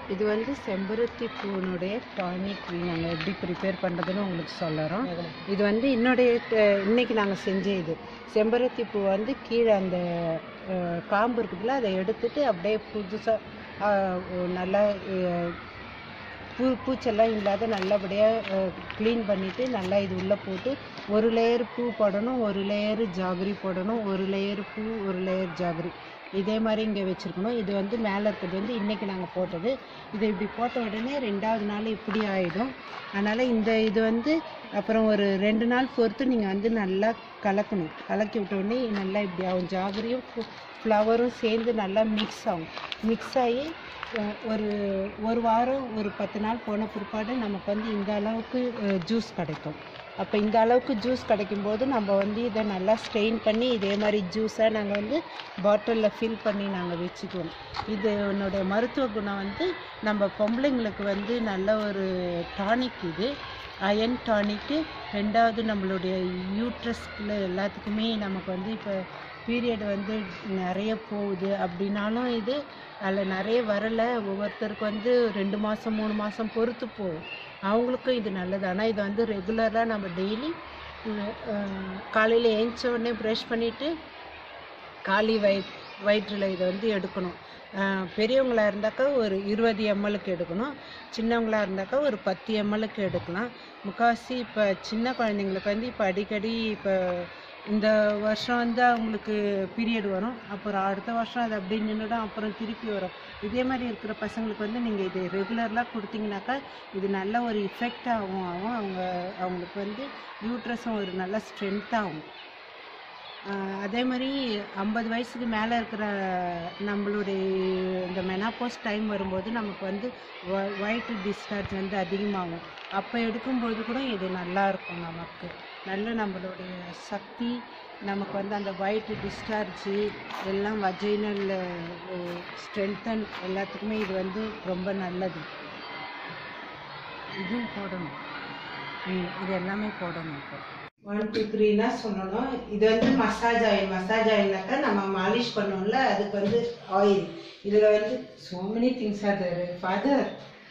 இது வந்து செம்பருத்தி பூனுடைய டானிக் நாங்கள் எப்படி ப்ரிப்பேர் பண்ணுறதுன்னு உங்களுக்கு சொல்லுறோம் இது வந்து என்னுடைய ட- இன்னைக்கு நாங்கள் செஞ்ச இது செம்பருத்தி பூ வந்து கீழே அந்த அஹ், காம்பு இருக்குதுல்ல அதை எடுத்துட்டு அப்படியே புதுசாக நல்லா அஹ், பூ பூச்செல்லாம் இல்லாத நல்லபடியாக க்ளீன் பண்ணிவிட்டு நல்லா இது உள்ளே போட்டு ஒரு லேயர் பூ போடணும் ஒரு லேயர் ஜாகரி போடணும் ஒரு லேயர் பூ ஒரு லேயர் ஜாகரி இதே மாதிரி இங்கே வச்சுருக்கணும் இது வந்து மேலே இருக்கிறது வந்து இன்றைக்கி நாங்கள் போட்டது இது இப்படி போட்ட உடனே ரெண்டாவது நாள் இப்படி ஆகிடும் அதனால் இந்த இது வந்து அப்புறம் ஒரு ரெண்டு நாள் பொறுத்து நீங்கள் வந்து நல்லா கலக்கணும் கலக்கி விட்ட உடனே நல்லா இப்படி ஆகும் ஜாகரியும் ஃப்ளவரும் சேர்ந்து நல்லா மிக்ஸ் ஆகும் மிக்ஸ் ஆகி அஹ், ஒரு ஒரு வாரம் ஒரு பத்து நாள் போன பிற்பாடு நமக்கு வந்து இந்த அளவுக்கு ஜூஸ் கிடைக்கும் அப்போ இந்த அளவுக்கு ஜூஸ் கிடைக்கும்போது நம்ம வந்து இதை நல்லா ஸ்ட்ரெயின் பண்ணி இதே மாதிரி ஜூஸாக நாங்கள் வந்து பாட்டிலில் ஃபில் பண்ணி நாங்கள் வச்சுக்குவோம் இது என்னுடைய மருத்துவ குணம் வந்து நம்ம பொம்பளைங்களுக்கு வந்து நல்ல ஒரு டானிக் இது அயன் டானிக்கு ரெண்டாவது நம்மளுடைய யூட்ரஸ்ல எல்லாத்துக்குமே நமக்கு வந்து இப்போ பீரியட் வந்து நிறைய போகுது அப்படின்னாலும் இது அதில் நிறைய வரலை ஒவ்வொருத்தருக்கு வந்து ரெண்டு மாதம் மூணு மாதம் பொறுத்து போகும் அவங்களுக்கும் இது நல்லது ஆனால் இது வந்து ரெகுலராக நம்ம டெய்லி காலையில் ஏஞ்ச உடனே ப்ரஷ் பண்ணிவிட்டு காலி வயிற் வயிற்றில் இதை வந்து எடுக்கணும் அஹ் பெரியவங்களா இருந்தாக்கா ஒரு இருபது எம்எல்க்கு எடுக்கணும் சின்னவங்களா இருந்தாக்கா ஒரு பத்து எம்எல்க்கு எடுக்கலாம் முக்கால்வாசி இப்போ சின்ன குழந்தைங்களுக்கு வந்து இப்போ அடிக்கடி இப்போ இந்த வருஷம் வந்து அவங்களுக்கு பீரியட் வரும் அப்புறம் அடுத்த வருஷம் அது அப்படியே நின்றுடும் அப்புறம் திருப்பி வரும் இதே மாதிரி இருக்கிற பசங்களுக்கு வந்து நீங்கள் இது ரெகுலராக கொடுத்தீங்கனாக்கா இது நல்ல ஒரு இஃபெக்ட் ஆகும் ஆகும் அவங்க அவங்களுக்கு வந்து யூட்ரஸும் ஒரு நல்ல ஸ்ட்ரென்த் ஆகும் ஆஹ் அதே மாதிரி ஐம்பது வயசுக்கு மேலே இருக்கிற நம்மளுடைய இந்த மெனாப்போஸ் டைம் வரும்போது நமக்கு வந்து ஒயிட் டிஸ்சார்ஜ் வந்து அதிகமாகும் அப்போ எடுக்கும்போது கூட இது நல்லா இருக்கும் நமக்கு நல்ல நம்மளுடைய சக்தி நமக்கு வந்து அந்த ஒயிட் டிஸ்சார்ஜ் எல்லாம் வஜைனல் ஸ்ட்ரென்தன் எல்லாத்துக்குமே இது வந்து ரொம்ப நல்லது இதுவும் போடணும் ம், இது எல்லாமே போடணும் இப்போ ஒன் டூ த்ரீனா சொல்லணும் இது வந்து மசாஜ் ஆயில் மசாஜ் ஆயில்னாக்கா நம்ம மாலிஷ் பண்ணோம்ல அதுக்கு வந்து ஆயில் இதில் வந்து so many things are there father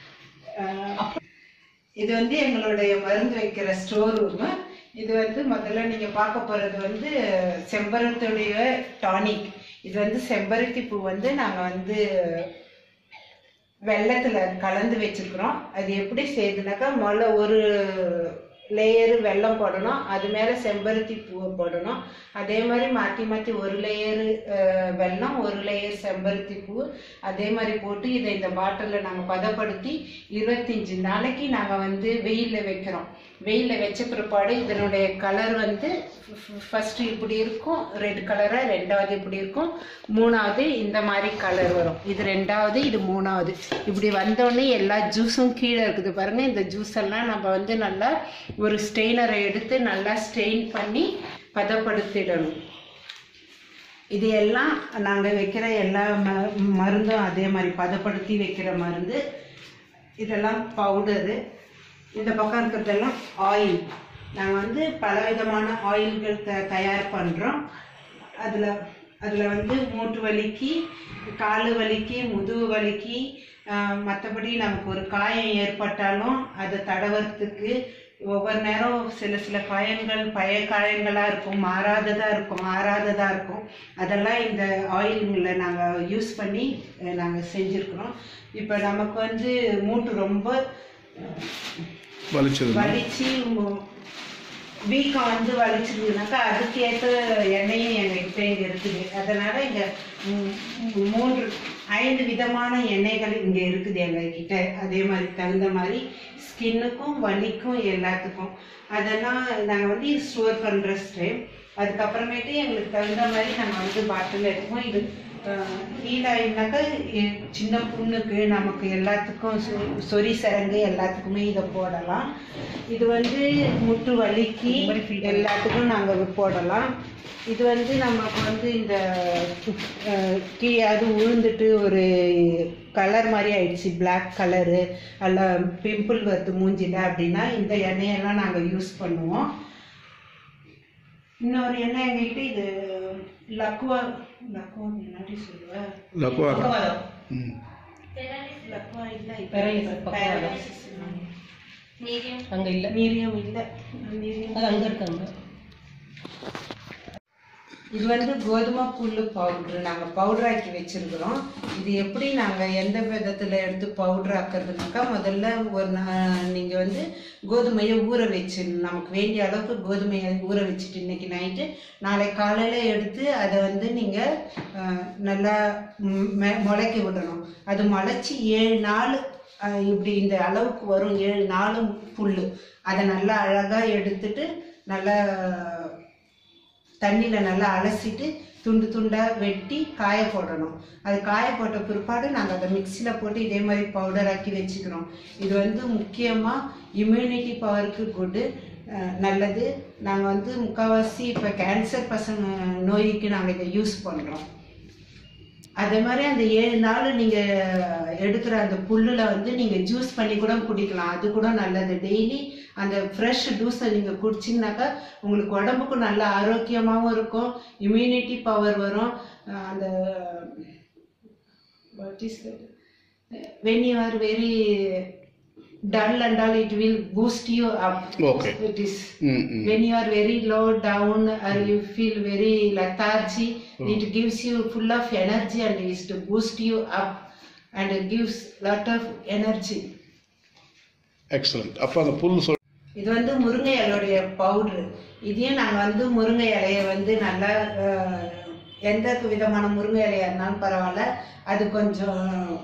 இது வந்து எங்களுடைய மருந்து வைக்கிற ஸ்டோர் ரூமு இது வந்து முதல்ல நீங்க பார்க்க போறது வந்து செம்பருத்தியுடைய டானிக் இது வந்து செம்பருத்தி பூ வந்து நாங்க வந்து வெள்ளத்துல கலந்து வச்சிருக்கிறோம் அது எப்படி செய்யுதுனாக்கா முதல்ல ஒரு லேயரு வெல்லம் போடணும் அது மேலே செம்பருத்தி பூவை போடணும் அதே மாதிரி மாற்றி மாற்றி ஒரு லேயரு வெல்லம் ஒரு லேயர் செம்பருத்தி பூ அதே மாதிரி போட்டு இதை இந்த பாட்டிலில் நாங்கள் பதப்படுத்தி இருபத்தஞ்சி நாளைக்கு நாங்கள் வந்து வெயிலில் வைக்கிறோம் வெயிலில் வச்ச பிற்பாடு இதனுடைய கலர் வந்து ஃபஸ்ட்டு இப்படி இருக்கும் ரெட் கலராக ரெண்டாவது இப்படி இருக்கும் மூணாவது இந்த மாதிரி கலர் வரும் இது ரெண்டாவது இது மூணாவது இப்படி வந்தோடனே எல்லா ஜூஸும் கீழே இருக்குது பாருங்க இந்த ஜூஸ் எல்லாம் நம்ம வந்து நல்லா ஒரு ஸ்டெயினரை எடுத்து நல்லா ஸ்டெயின் பண்ணி பதப்படுத்திடணும் இது எல்லாம் நாங்கள் வைக்கிற எல்லா ம மருந்தும் அதே மாதிரி பதப்படுத்தி வைக்கிற மருந்து இதெல்லாம் பவுடரு இந்த பக்கம் இருக்கிறதெல்லாம் ஆயில் நாங்கள் வந்து பலவிதமான ஆயில்கள் த தயார் பண்ணுறோம் அதில் அதில் வந்து மூட்டு வலிக்கு காலு வலிக்கு முதுகு வலிக்கு மற்றபடி நமக்கு ஒரு காயம் ஏற்பட்டாலும் அதை தடவறதுக்கு ஒவ்வொரு நேரம் சில சில காயங்கள் பழைய காயங்களாக இருக்கும் மாறாததாக இருக்கும் மாறாததாக இருக்கும் அதெல்லாம் இந்த ஆயில்களை நாங்கள் யூஸ் பண்ணி நாங்கள் செஞ்சுருக்குறோம் இப்போ நமக்கு வந்து மூட்டு ரொம்ப வலிச்சது வலிச்சு மு- வீக்கம் வந்து வலிச்சிருந்ததுனாக்கா அதுக்கேற்ற எண்ணெயும் எங்ககிட்ட இங்கே இருக்குது அதனால இங்கே மூன்று ஐந்து விதமான எண்ணெய்கள் இங்கே இருக்குது எங்ககிட்ட அதே மாதிரி தகுந்த மாதிரி ஸ்கின்னுக்கும் வலிக்கும் எல்லாத்துக்கும் அதெல்லாம் நாங்கள் வந்து ஸ்டோர் பண்ணுற ஸ்டேம் அதுக்கப்புறமேட்டு எங்களுக்கு தகுந்த மாதிரி நாங்கள் வந்து பாட்டில் எடுப்போம் இது ஹீலாயினாக்கா சின்ன புண்ணுக்கு நமக்கு எல்லாத்துக்கும் சொ- சொறி சரங்கு எல்லாத்துக்குமே இதை போடலாம் இது வந்து முட்டு வலிக்கு எல்லாத்துக்கும் நாங்கள் போடலாம் இது வந்து நமக்கு வந்து இந்த அஹ், கீழாவது உழுந்துட்டு ஒரு கலர் மாதிரி ஆயிடுச்சு Black கலரு அல்ல பிம்பிள் வருது மூஞ்சில அப்படின்னா இந்த எண்ணெயெல்லாம் நாங்கள் யூஸ் பண்ணுவோம் இன்னொரு எண்ணெய் எங்ககிட்ட இது லக்குவா லக்குவா முன்னாடி சொல்லுவேன் லக்குவா பக்கவாதம். ம் இல்லை Paralysis பக்கம் அங்க இல்ல மீரியம் இல்லை மீரியம் அது அங்க இருக்காங்க இது வந்து கோதுமை புல்லு பவுட்ரு நாங்கள் பவுடர் ஆக்கி வச்சிருக்கிறோம் இது எப்படி நாங்கள் எந்த விதத்தில் எடுத்து பவுடர் ஆக்கிறதுனாக்கா முதல்ல ஒரு நீங்கள் வந்து கோதுமையை ஊற வச்சு நமக்கு வேண்டிய அளவுக்கு கோதுமையை ஊற வச்சுட்டு இன்னைக்கு நைட்டு நாளை காலையில் எடுத்து அதை வந்து நீங்கள் நல்லா ம், மெ- முளைக்க விடணும் அது முளைச்சி ஏழு நாள் அஹ், இப்படி இந்த அளவுக்கு வரும் ஏழு நாளும் புல் அதை நல்லா அழகாக எடுத்துட்டு நல்லா தண்ணியில் நல்லா அலசிட்டு துண்டு துண்டாக வெட்டி காய போடணும் அது காய போட்ட பிற்பாடு நாங்கள் அதை மிக்சியில் போட்டு இதே மாதிரி பவுடர் ஆக்கி வச்சுக்கிறோம் இது வந்து முக்கியமாக இம்யூனிட்டி பவருக்கு குட்டு நல்லது நாங்கள் வந்து முக்கால்வாசி இப்போ கேன்சர் பசங்க நோய்க்கு நாங்கள் இதை யூஸ் பண்ணுறோம் அதே மாதிரி அந்த ஏழு நாள் நீங்கள் எடுக்கிற அந்த புல்லில் வந்து நீங்கள் ஜூஸ் பண்ணி கூட குடிக்கலாம் அது கூட நல்லது டெய்லி அந்த ஃப்ரெஷ் ஜூஸை நீங்கள் குடிச்சிங்கனாக்கா உங்களுக்கு உடம்புக்கும் நல்ல ஆரோக்கியமாகவும் இருக்கும் இம்யூனிட்டி பவர் வரும் அஹ் அந்த what is when you are very dull and all it will boost you up Okay. it is ம் ம் when you are very low down or you feel very lethargy it gives you full of energy and is to boost you up and it gives lot of energy excellent அப்போ அந்த புல் சொல் இது வந்து முருங்கை இலையுடைய powder இதையும் நாங்கள் வந்து முருங்கை இலையை வந்து நல்லா அஹ், எந்த விதமான முருங்கை இலையா இருந்தாலும் பரவாயில்ல அது கொஞ்சம்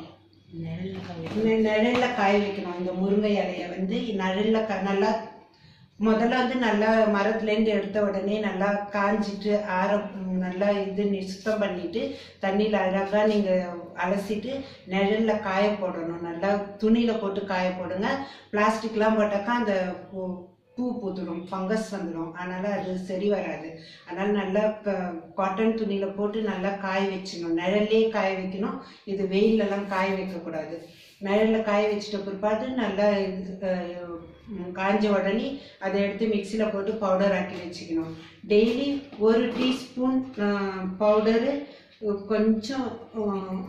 நெ- நிழல்ல காய வைக்கணும் இந்த முருங்கை இலைய வந்து நிழல்ல க நல்லா முதல்ல வந்து நல்லா மரத்துலேருந்து எடுத்த உடனே நல்லா காஞ்சிட்டு ஆற ம், நல்லா இது நி- சுத்தம் பண்ணிட்டு தண்ணியில் அழகாக நீங்கள் அலசிட்டு நிழல்ல காய போடணும் நல்லா துணியில் போட்டு காய போடுங்க பிளாஸ்டிக்லாம் போட்டாக்கா அந்த பூ- பூ பூத்துடும் ஃபங்கஸ் வந்துடும் அதனால் அது சரி வராது அதனால் நல்லா காட்டன் துணியில் போட்டு நல்லா காய வச்சிடணும் நிழல்லே காய வைக்கணும் இது வெயிலெல்லாம் காய வைக்கக்கூடாது நிழலில் காய வச்சிட்ட பிற்பாடு நல்லா இது, அஹ், ம், காஞ்ச உடனே அதை எடுத்து மிக்சியில் போட்டு பவுடர் ஆக்கி வச்சுக்கணும் டெய்லி ஒரு டீஸ்பூன் பவுடரு கொஞ்சம் அஹ்,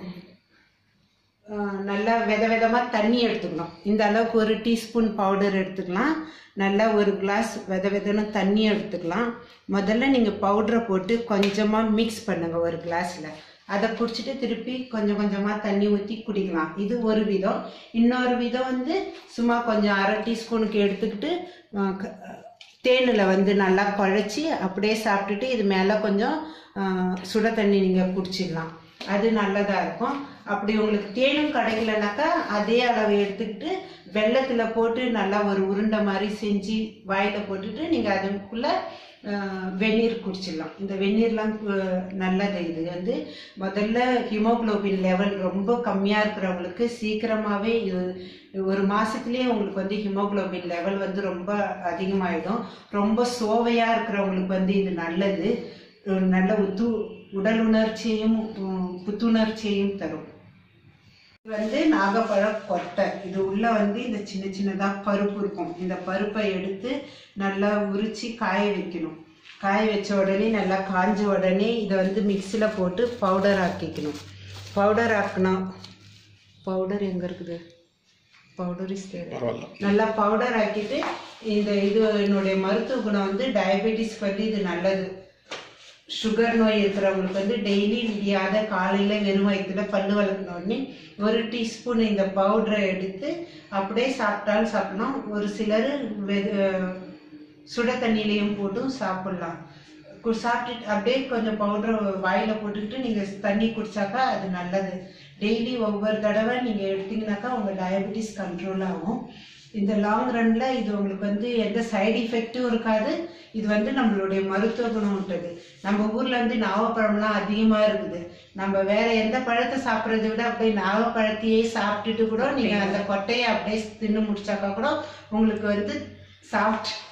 அஹ், நல்லா வித விதமாக தண்ணி எடுத்துக்கணும் இந்த அளவுக்கு ஒரு டீஸ்பூன் பவுடர் எடுத்துக்கலாம் நல்லா ஒரு கிளாஸ் வித விதன்னு தண்ணி எடுத்துக்கலாம் முதல்ல நீங்கள் பவுடரை போட்டு கொஞ்சமாக மிக்ஸ் பண்ணுங்கள் ஒரு கிளாஸில் அதை குடிச்சிட்டு திருப்பி கொஞ்சம் கொஞ்சமாக தண்ணி ஊற்றி குடிக்கலாம் இது ஒரு விதம் இன்னொரு விதம் வந்து சும்மா கொஞ்சம் அரை டீஸ்பூனுக்கு எடுத்துக்கிட்டு அஹ், க- தேனில் வந்து நல்லா குழச்சி அப்படியே சாப்பிட்டுட்டு இது மேலே கொஞ்சம் அஹ், சுட தண்ணி நீங்கள் குடிச்சிடலாம் அது நல்லதாக இருக்கும் அப்படி உங்களுக்கு தேனும் கிடைக்கலனாக்கா அதே அளவு எடுத்துக்கிட்டு வெள்ளத்தில் போட்டு நல்லா ஒரு உருண்டை மாதிரி செஞ்சு வாயில் போட்டுட்டு நீங்கள் அதுக்குள்ளே வெந்நீர் குடிச்சிடலாம் இந்த வெந்நீர்லாம் கு- நல்லது இது வந்து முதல்ல ஹிமோகுளோபின் லெவல் ரொம்ப கம்மியாக இருக்கிறவங்களுக்கு சீக்கிரமாகவே இது ஒரு மாசத்துலயே உங்களுக்கு வந்து ஹிமோகுளோபின் லெவல் வந்து ரொம்ப அதிகமாயிடும் ரொம்ப சோவையாக இருக்கிறவங்களுக்கு வந்து இது நல்லது ஒரு நல்ல உத்து உடல் உணர்ச்சியையும் உம், புத்துணர்ச்சியையும் தரும் இது வந்து நாகப்பழ கொட்டை இது உள்ள வந்து இந்த சின்ன சின்னதா பருப்பு இருக்கும் இந்த பருப்பை எடுத்து நல்லா உரிச்சு காய வைக்கணும் காய வச்ச உடனே நல்லா காஞ்ச உடனே இதை வந்து மிக்சியில் போட்டு பவுடர் ஆக்கிக்கணும் பவுடர் ஆக்கணும் பவுடர் எங்கே இருக்குது பவுடர் இஸ் தேவை பரவாயில்ல நல்லா பவுடர் ஆக்கிட்டு இந்த இது என்னுடைய மருத்துவ குணம் வந்து டயபெட்டிஸ்க்கு வந்து இது நல்லது சுகர் நோய் இருக்கிறவங்களுக்கு வந்து டெய்லி விடியாத காலையில வெறும் வயிற்றுல பல்லு வளர்க்கன உடனே ஒரு டீஸ்பூன் இந்த பவுடரை எடுத்து அப்படியே சாப்பிட்டாலும் சாப்பிடலாம் ஒரு சிலர் வெ- சுட தண்ணியிலையும் போட்டும் சாப்பிடலாம் கு- சாப்பிட்டுட்டு அப்படியே கொஞ்சம் பவுடர் வாயில போட்டுக்கிட்டு நீங்க தண்ணி குடிச்சாக்கா அது நல்லது டெய்லி ஒவ்வொரு தடவை நீங்க எடுத்தீங்கன்னாக்கா உங்க டயபெட்டிஸ் கண்ட்ரோல் ஆகும் இந்த லாங் ரன்ல இது உங்களுக்கு வந்து எந்த சைடு எஃபெக்டும் இருக்காது இது வந்து நம்மளுடைய மருத்துவ குணம் விட்டது நம்ம ஊர்ல வந்து நாவப்பழம்லாம் அதிகமா இருக்குது நம்ம வேற எந்த பழத்தை சாப்பிட்றதை விட அப்படியே நாவப்பழத்தையே சாப்பிட்டுட்டு கூட நீங்க அந்த கொட்டையை அப்படியே தின்னு முடிச்சாக்கா கூட உங்களுக்கு வந்து சாஃப்ட்